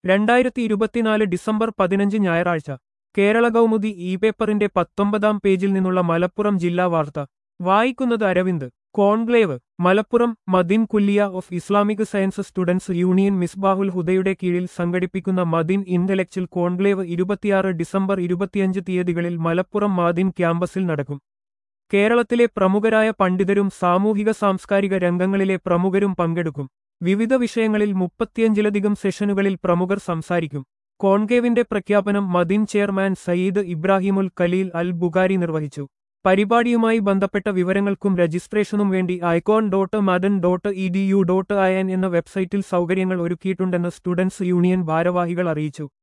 രണ്ടായിരത്തി ഇരുപത്തിനാല് ഡിസംബർ പതിനഞ്ച് ഞായറാഴ്ച കേരള കൗമുദി ഇ പേപ്പറിന്റെ പത്തൊമ്പതാം പേജിൽ നിന്നുള്ള മലപ്പുറം ജില്ലാ വാർത്ത വായിക്കുന്നത് Aravind conclave Malappuram Madin Kulliya of Islamic science students union Misbahul ഹുദയുടെ കീഴിൽ സംഘടിപ്പിക്കുന്ന മദിൻ ഇന്റലക്ച്വൽ കോൺക്ലേവ് ഇരുപത്തിയാറ് ഡിസംബർ ഇരുപത്തിയഞ്ച് തീയതികളിൽ മലപ്പുറം മാദിൻ ക്യാമ്പസിൽ നടക്കും കേരളത്തിലെ പ്രമുഖരായ പണ്ഡിതരും സാമൂഹിക സാംസ്കാരിക രംഗങ്ങളിലെ പ്രമുഖരും പങ്കെടുക്കും വിവിധ വിഷയങ്ങളിൽ മുപ്പത്തിയഞ്ചിലധികം സെഷനുകളിൽ പ്രമുഖർ സംസാരിക്കും കോൺകേവിന്റെ പ്രഖ്യാപനം മദിൻ ചെയർമാൻ സയ്യിദ് ഇബ്രാഹിമുൽ ഖലീൽ അൽ ബുഖാരി നിർവഹിച്ചു പരിപാടിയുമായി ബന്ധപ്പെട്ട വിവരങ്ങൾക്കും രജിസ്ട്രേഷനും വേണ്ടി icon dot Madin dot E D U dot I N എന്ന വെബ്സൈറ്റിൽ സൗകര്യങ്ങൾ ഒരുക്കിയിട്ടുണ്ടെന്ന് സ്റ്റുഡൻസ് യൂണിയൻ ഭാരവാഹികൾ അറിയിച്ചു